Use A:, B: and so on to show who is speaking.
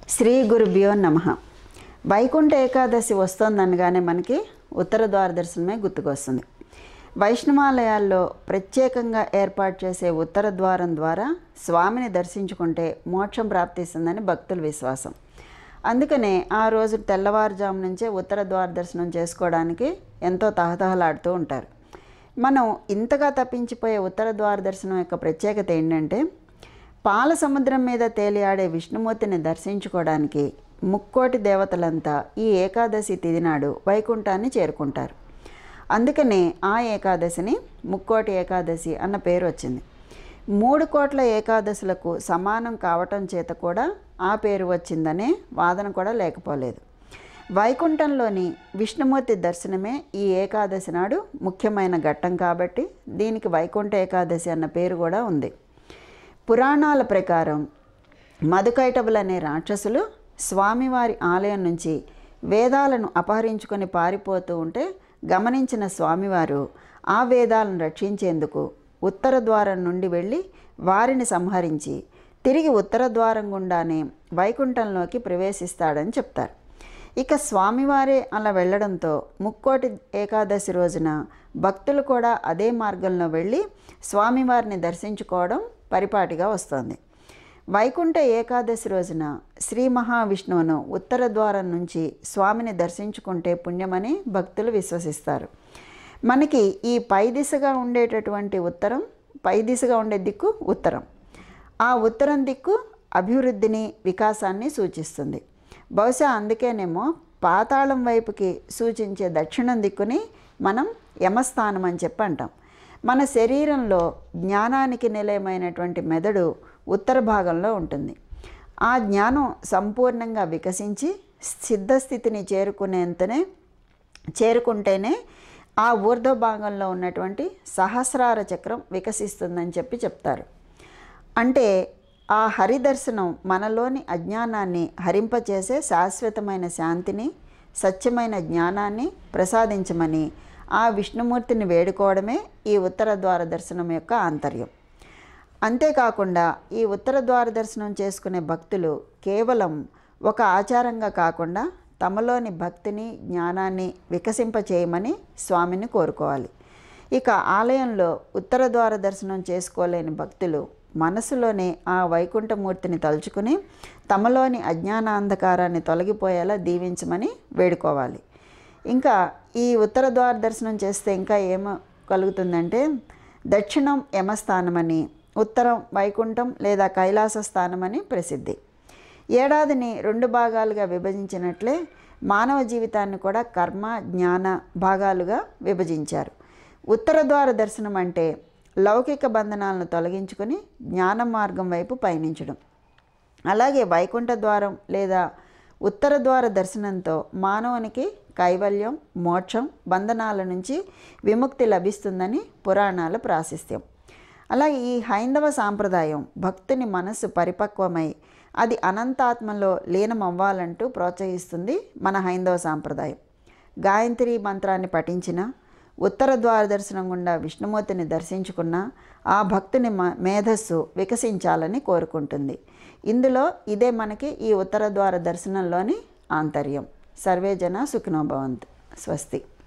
A: శ్రీ గురుభ్యో నమ వైకుంఠ ఏకాదశి వస్తోందనగానే మనకి ఉత్తర ద్వార దర్శనమే గుర్తుకొస్తుంది వైష్ణవాలయాల్లో ప్రత్యేకంగా ఏర్పాటు చేసే ఉత్తర ద్వారం ద్వారా స్వామిని దర్శించుకుంటే మోక్షం ప్రాప్తిస్తుందని భక్తుల విశ్వాసం అందుకనే ఆ రోజు తెల్లవారుజాము నుంచే ఉత్తర ద్వార దర్శనం చేసుకోవడానికి ఎంతో తహతహలాడుతూ ఉంటారు మనం ఇంతగా తప్పించిపోయే ఉత్తర ద్వార దర్శనం యొక్క ప్రత్యేకత ఏంటంటే పాల సముద్రం మీద తేలియాడే విష్ణుమూర్తిని దర్శించుకోవడానికి ముక్కోటి దేవతలంతా ఈ ఏకాదశి తిథి నాడు వైకుంఠాన్ని చేరుకుంటారు అందుకనే ఆ ఏకాదశిని ముక్కోటి ఏకాదశి అన్న పేరు వచ్చింది మూడు కోట్ల ఏకాదశులకు సమానం కావటం చేత కూడా ఆ పేరు వచ్చిందనే వాదన కూడా లేకపోలేదు వైకుంఠంలోని విష్ణుమూర్తి దర్శనమే ఈ ఏకాదశి నాడు ముఖ్యమైన ఘట్టం కాబట్టి దీనికి వైకుంఠ ఏకాదశి అన్న పేరు కూడా ఉంది పురాణాల ప్రకారం మధుకైటవులు అనే రాక్షసులు స్వామివారి ఆలయం నుంచి వేదాలను అపహరించుకొని పారిపోతూ ఉంటే గమనించిన స్వామివారు ఆ వేదాలను రక్షించేందుకు ఉత్తర ద్వారం నుండి వెళ్ళి వారిని సంహరించి తిరిగి ఉత్తర ద్వారం గుండానే వైకుంఠంలోకి ప్రవేశిస్తాడని చెప్తారు ఇక స్వామివారే అలా వెళ్ళడంతో ముక్కోటి ఏకాదశి రోజున భక్తులు కూడా అదే మార్గంలో వెళ్ళి స్వామివారిని దర్శించుకోవడం పరిపాటిగా వస్తుంది వైకుంఠ ఏకాదశి రోజున శ్రీ మహావిష్ణువును ఉత్తర ద్వారం నుంచి స్వామిని దర్శించుకుంటే పుణ్యమని భక్తులు విశ్వసిస్తారు మనకి ఈ పై దిశగా ఉండేటటువంటి ఉత్తరం పై దిశగా ఉండే దిక్కు ఉత్తరం ఆ ఉత్తరం దిక్కు అభివృద్ధిని వికాసాన్ని సూచిస్తుంది బహుశా అందుకేనేమో పాతాళం వైపుకి సూచించే దక్షిణం దిక్కుని మనం యమస్థానం అని చెప్పి అంటాం మన శరీరంలో జ్ఞానానికి నిలయమైనటువంటి మెదడు ఉత్తర భాగంలో ఉంటుంది ఆ జ్ఞానం సంపూర్ణంగా వికసించి సిద్ధస్థితిని చేరుకునేంతనే చేరుకుంటేనే ఆ ఊర్ధ్వ భాగంలో ఉన్నటువంటి సహస్రార చక్రం వికసిస్తుందని చెప్పి చెప్తారు అంటే ఆ హరిదర్శనం మనలోని అజ్ఞానాన్ని హరింపచేసే శాశ్వతమైన శాంతిని సత్యమైన జ్ఞానాన్ని ప్రసాదించమని ఆ విష్ణుమూర్తిని వేడుకోవడమే ఈ ఉత్తర ద్వార దర్శనం యొక్క ఆంతర్యం అంతేకాకుండా ఈ ఉత్తర ద్వార దర్శనం చేసుకునే భక్తులు కేవలం ఒక ఆచారంగా కాకుండా తమలోని భక్తిని జ్ఞానాన్ని వికసింపచేయమని స్వామిని కోరుకోవాలి ఇక ఆలయంలో ఉత్తర ద్వార దర్శనం చేసుకోలేని భక్తులు మనసులోనే ఆ వైకుంఠమూర్తిని తలుచుకుని తమలోని అజ్ఞానాంధకారాన్ని తొలగిపోయేలా దీవించమని వేడుకోవాలి ఇంకా ఈ ఉత్తర ద్వార దర్శనం చేస్తే ఇంకా ఏమో కలుగుతుందంటే దక్షిణం యమస్థానమని ఉత్తరం వైకుంఠం లేదా కైలాస స్థానమని ప్రసిద్ధి ఏడాదిని రెండు భాగాలుగా విభజించినట్లే మానవ జీవితాన్ని కూడా కర్మ జ్ఞాన భాగాలుగా విభజించారు ఉత్తర ద్వార దర్శనం అంటే లౌకిక బంధనాలను తొలగించుకొని జ్ఞాన మార్గం వైపు పయనించడం అలాగే వైకుంఠ ద్వారం లేదా ఉత్తర ద్వార దర్శనంతో మానవునికి కైవల్యం మోక్షం బంధనాల నుంచి విముక్తి లభిస్తుందని పురాణాల ప్రాశస్త్యం అలాగే ఈ హైందవ సాంప్రదాయం భక్తుని మనస్సు పరిపక్వమై అది అనంతాత్మలో లీనమవ్వాలంటూ ప్రోత్సహిస్తుంది మన హైందవ సాంప్రదాయం గాయత్రి మంత్రాన్ని పఠించిన ఉత్తర ద్వార దర్శనం గుండా విష్ణుమూర్తిని దర్శించుకున్న ఆ భక్తుని మ మేధస్సు వికసించాలని కోరుకుంటుంది ఇందులో ఇదే మనకి ఈ ఉత్తర ద్వార దర్శనంలోని ఆంతర్యం సర్వే జన సుఖినోభవంతు స్వస్తి